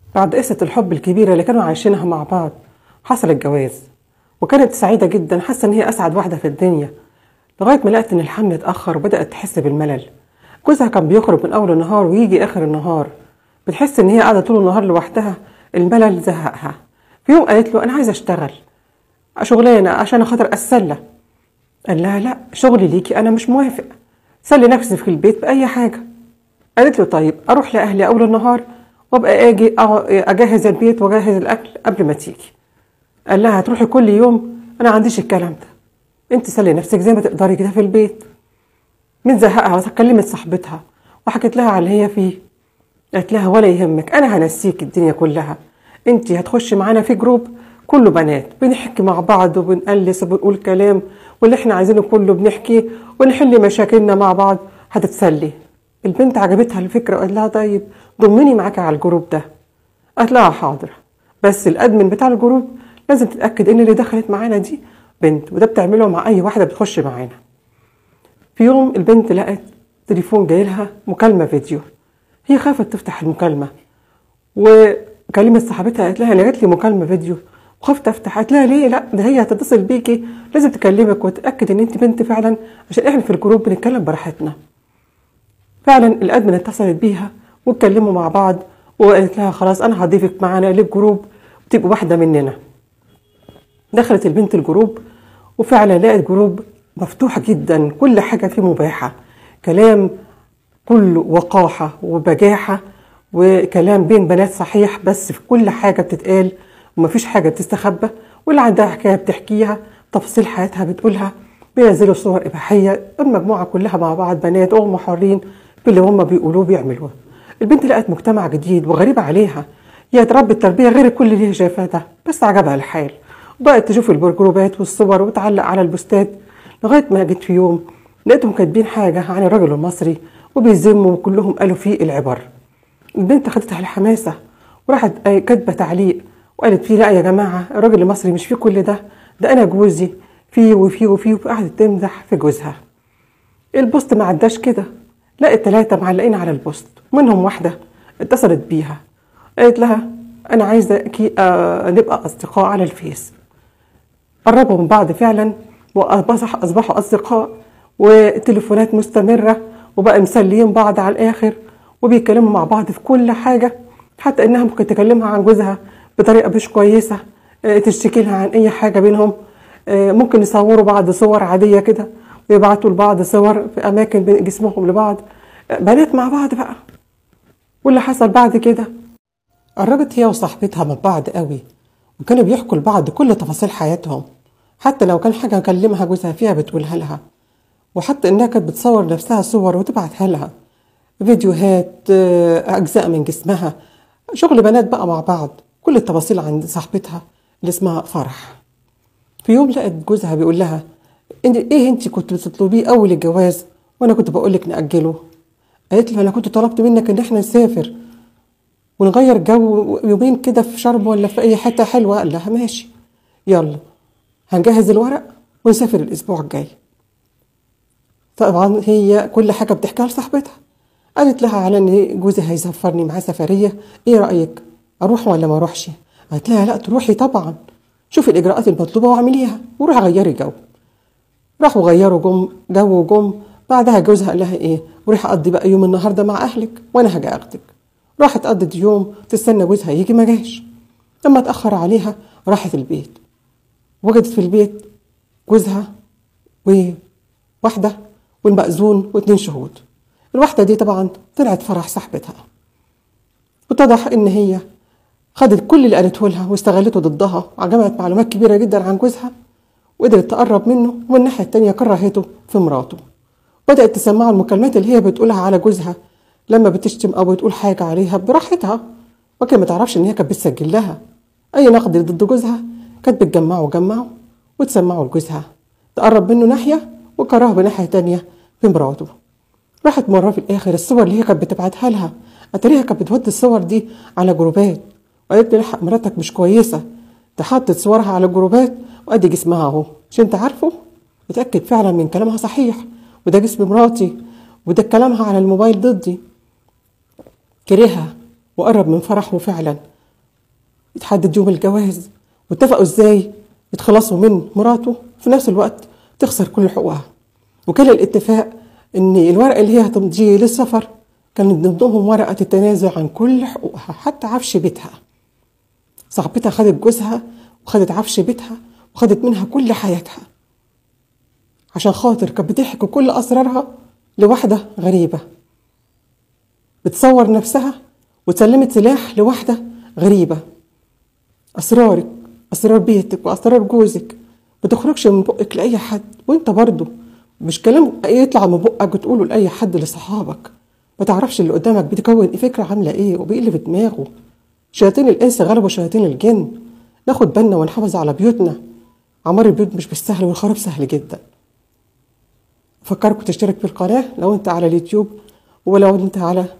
بعد قصة الحب الكبيرة اللي كانوا عايشينها مع بعض حصل الجواز وكانت سعيدة جدا حاسة إن هي أسعد واحدة في الدنيا لغاية ما لقت إن الحمل اتأخر وبدأت تحس بالملل جوزها كان بيخرج من أول النهار ويجي آخر النهار بتحس إن هي قاعدة طول النهار لوحدها الملل زهقها في يوم قالت له أنا عايزة أشتغل شغلانة عشان خاطر أتسلى قال لها لا شغلي ليكي أنا مش موافق سلي نفسي في البيت بأي حاجة قالت له طيب أروح لأهلي أول النهار وأبقى أجي أجهز البيت وأجهز الأكل قبل ما تيجي قال لها هتروحي كل يوم أنا عنديش الكلام ده أنت سلي نفسك زي ما تقدري كده في البيت من زهقها وكلمت صاحبتها وحكت لها على اللي هي فيه قالت لها ولا يهمك أنا هنسيك الدنيا كلها أنت هتخشي معانا في جروب كله بنات بنحكي مع بعض وبنقلس وبنقول كلام واللي احنا عايزينه كله بنحكيه ونحل مشاكلنا مع بعض هتتسلي البنت عجبتها الفكرة وقالت لها طيب ضمني معاكي على الجروب ده قالت لها حاضر بس الادمن بتاع الجروب لازم تتأكد ان اللي دخلت معانا دي بنت وده بتعمله مع اي واحدة بتخش معانا في يوم البنت لقت تليفون جاي لها مكالمة فيديو هي خافت تفتح المكالمة وكلمت صاحبتها قالت لها انا جات لي مكالمة فيديو وخفت افتح قالت لها ليه لا ده هي هتتصل بيكي لازم تكلمك وتتاكد ان انت بنت فعلا عشان احنا في الجروب بنتكلم براحتنا فعلا الادمن اتصلت بيها واتكلموا مع بعض وقالت لها خلاص انا هضيفك معانا للجروب وتبقى واحده مننا دخلت البنت الجروب وفعلا لقت جروب مفتوح جدا كل حاجه فيه مباحه كلام كله وقاحه وبجاحه وكلام بين بنات صحيح بس في كل حاجه بتتقال ومفيش حاجة بتستخبى واللي عندها حكاية بتحكيها تفاصيل حياتها بتقولها بينزلوا صور إباحية المجموعة كلها مع بعض بنات وهم حرين باللي هم بيقولوه بيعملوه البنت لقت مجتمع جديد وغريب عليها هي اتربت تربية غير كل اللي هي شايفاه ده بس عجبها الحال وبقت تشوف الجروبات والصور وتعلق على البوستات لغاية ما جت في يوم لقيتهم كاتبين حاجة عن الرجل المصري وبيذموا وكلهم قالوا فيه العبر البنت خدتها الحماسة وراحت كاتبة تعليق وقالت فيه لا يا جماعة الراجل المصري مش فيه كل ده ده أنا جوزي فيه وفيه وفيه وقعدت تمدح في جوزها البوست ما عداش كده لقت ثلاثة معلقين على البوست منهم واحدة اتصلت بيها قالت لها أنا عايزة كي آه نبقى أصدقاء على الفيس قربوا من بعض فعلا وأصبحوا أصدقاء وتليفونات مستمرة وبقى مسليين بعض على الآخر وبيتكلموا مع بعض في كل حاجة حتى إنها ممكن تكلمها عن جوزها بطريقه مش كويسه تشتكي لها عن اي حاجه بينهم ممكن يصوروا بعض صور عاديه كده ويبعتوا لبعض صور في اماكن بين جسمهم لبعض بنات مع بعض بقى واللي حصل بعد كده قربت هي وصاحبتها من بعض قوي وكانوا بيحكوا لبعض كل تفاصيل حياتهم حتى لو كان حاجه كلمها جوزها فيها بتقولها لها وحتى انها كانت بتصور نفسها صور وتبعتها لها فيديوهات اجزاء من جسمها شغل بنات بقى مع بعض كل التفاصيل عند صاحبتها اللي اسمها فرح في يوم لقت جوزها بيقول لها إن ايه انت كنت بتطلبيه اول الجواز وانا كنت بقول لك ناجله قالت له انا كنت طلبت منك ان احنا نسافر ونغير جو يومين كده في شرم ولا في اي حته حلوه قال لها ماشي يلا هنجهز الورق ونسافر الاسبوع الجاي طبعا هي كل حاجه بتحكيها لصاحبتها قالت لها على ان جوزي هيسفرني معاه سفريه ايه رايك اروح ولا ما اروحش قالت لها لا تروحي طبعا شوفي الاجراءات المطلوبه واعمليها وروحي غيري جو راحوا غيروا جم جو جم بعدها جوزها قال لها ايه وروحي اقضي بقى يوم النهارده مع اهلك وانا هاجي اخدك راحت قضت يوم تستنى جوزها يجي ما جاش لما اتاخر عليها راحت البيت وجدت في البيت جوزها وواحده والمأذون واتنين شهود الواحده دي طبعا طلعت فرح صاحبتها واتضح ان هي خدت كل اللي قالته لها واستغلته ضدها وجمعت معلومات كبيره جدا عن جوزها وقدرت تقرب منه ومن الناحيه التانيه كرهته في مراته بدات تسمعه المكالمات اللي هي بتقولها على جوزها لما بتشتم او بتقول حاجه عليها براحتها وكان ما تعرفش ان هي كانت بتسجل لها اي نقد ضد جوزها كانت بتجمعه وجمعه وتسمعه لجوزها تقرب منه ناحيه وكرهه بناحيه تانيه في مراته راحت مرة في الآخر الصور اللي هي كانت بتبعتها لها أتاريها كانت بتودي الصور دي على جروبات وقالت لي الحق مراتك مش كويسة ده حطت صورها على الجروبات وأدي جسمها أهو مش أنت عارفه؟ اتأكد فعلا من كلامها صحيح وده جسم مراتي وده كلامها على الموبايل ضدي كرهها وقرب من فرحه فعلا يتحدد يوم الجواز واتفقوا ازاي يتخلصوا من مراته في نفس الوقت تخسر كل حقوقها وكان الاتفاق ان الورقه اللي هي هتمضيه للسفر كان من ضمنهم ورقه التنازل عن كل حقوقها حتى عفش بيتها صاحبتها خدت جوزها وخدت عفش بيتها وخدت منها كل حياتها عشان خاطر كانت بتحكي كل اسرارها لواحده غريبه بتصور نفسها وسلمت سلاح لواحده غريبه اسرارك اسرار بيتك واسرار جوزك ما تخرجش من بقك لاي حد وانت برضه مش كلام يطلع من بقك وتقوله لاي حد لصحابك ما تعرفش اللي قدامك بتكون ايه فكره عامله ايه وايه اللي في دماغه شياطين الانس غلبوا شياطين الجن ناخد بالنا ونحافظ على بيوتنا عمار البيوت مش بالسهل والخراب سهل جدا فكركم تشترك في القناه لو انت على اليوتيوب ولو انت على